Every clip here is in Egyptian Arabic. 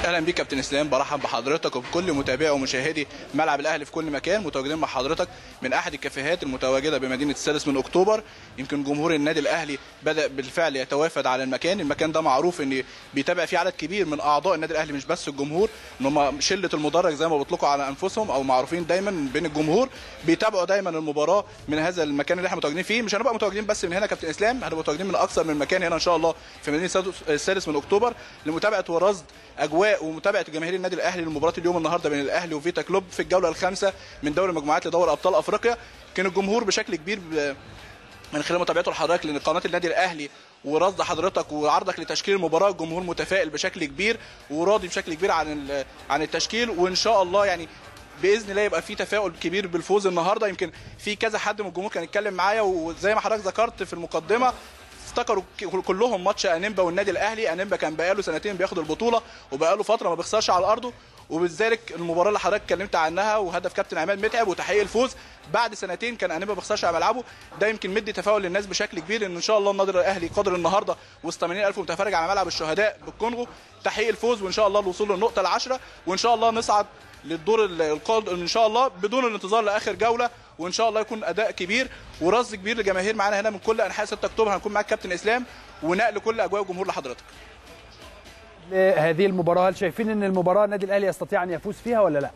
اهلا بيك كابتن اسلام برحب بحضرتك وبكل متابعي ومشاهدي ملعب الاهلي في كل مكان متواجدين مع حضرتك من احد الكافيهات المتواجده بمدينه السادس من اكتوبر يمكن جمهور النادي الاهلي بدا بالفعل يتوافد على المكان المكان ده معروف ان بيتابع فيه عدد كبير من اعضاء النادي الاهلي مش بس الجمهور ان هم شله المدرج زي ما بيطلقوا على انفسهم او معروفين دايما بين الجمهور بيتابعوا دايما المباراه من هذا المكان اللي احنا متواجدين فيه مش هنبقى متواجدين بس من هنا كابتن اسلام هنبقى متواجدين من اكثر من مكان هنا ان شاء الله في مدينه السادس- السادس من اكتوبر لمتابعه ورصد اجواء ومتابعه جماهير النادي الاهلي لمباراه اليوم النهارده بين الاهلي وفيتا كلوب في الجوله الخامسه من دوري المجموعات لدوري ابطال افريقيا كان الجمهور بشكل كبير ب- من خلال متابعته لحضرتك لان قناه النادي الاهلي ورصد حضرتك وعرضك لتشكيل المباراه الجمهور متفائل بشكل كبير وراضي بشكل كبير عن ال- عن التشكيل وان شاء الله يعني باذن الله يبقى في تفاؤل كبير بالفوز النهارده يمكن في كذا حد من الجمهور كان يتكلم معايا وزي ما حضرتك ذكرت في المقدمه افتكروا ك- كلهم ماتش انيمبا والنادي الاهلي انيمبا كان بقاله سنتين بياخد البطوله وبقاله فتره ما بيخسرش على ارضه وبذلك المباراه اللي حضرتك اتكلمت عنها وهدف كابتن عماد متعب وتحقيق الفوز بعد سنتين كان انيمبا ما بيخسرش على ملعبه ده يمكن مدي تفاؤل للناس بشكل كبير ان ان شاء الله النادي الاهلي قادر النهارده وسط 80000 متفرج على ملعب الشهداء بالكونغو تحقيق الفوز وان شاء الله الوصول للنقطه العاشره وان شاء الله نصعد للدور ال- القادم ان شاء الله بدون الانتظار لاخر جوله وان شاء الله يكون اداء كبير ورصد كبير لجماهير معانا هنا من كل انحاء 6 اكتوبر هنكون معاك كابتن اسلام ونقل كل اجواء الجمهور لحضرتك لهذه المباراه هل شايفين ان المباراه النادي الاهلي يستطيع ان يفوز فيها ولا لا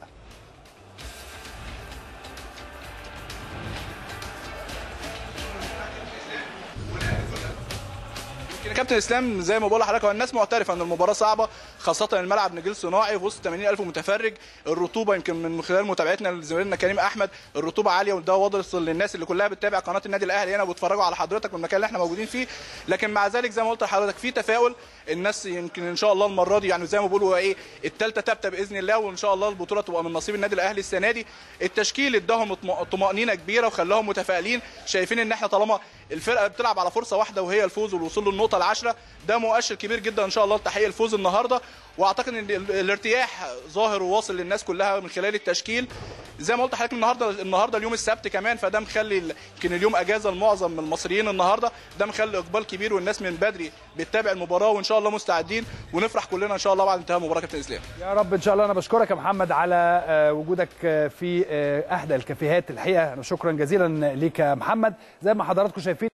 يمكن كابتن اسلام زي ما بقول لحضرتك هو الناس معترفه ان المباراه صعبه خاصه الملعب نجيل صناعي في وسط 80000 متفرج الرطوبه يمكن من خلال متابعتنا لزميلنا كريم احمد الرطوبه عاليه وده واصل للناس اللي كلها بتتابع قناه النادي الاهلي هنا وبيتفرجوا على حضرتك من المكان اللي احنا موجودين فيه لكن مع ذلك زي ما قلت لحضرتك في تفاؤل الناس يمكن ان شاء الله المره دي يعني زي ما بيقولوا ايه الثالثه ثابته باذن الله وان شاء الله البطوله تبقى من نصيب النادي الاهلي السنه دي التشكيل اداهم اطم- طمانينه كبيره وخلاهم متفائلين شايفين ان احنا طالما الفرقه بتلعب على فرصه واحده وهي الفوز والوصول للنقطه العاشره ده مؤشر كبير جدا ان شاء الله لتحقيق الفوز النهارده واعتقد ان ال- الارتياح ظاهر وواصل للناس كلها من خلال التشكيل زي ما قلت لحضرتك النهارده النهارده اليوم السبت كمان فده مخلي ال- يمكن اليوم اجازه لمعظم من المصريين النهارده ده مخلي اقبال كبير والناس من بدري بتتابع المباراه وان شاء الله مستعدين ونفرح كلنا ان شاء الله بعد انتهاء المباراه كابتن اسلام يا رب ان شاء الله انا بشكرك يا محمد على آه، وجودك آه، في آه، احدى الكافيهات الحقيقه أنا شكرا جزيلا ليك يا محمد زي ما حضراتكم شايفين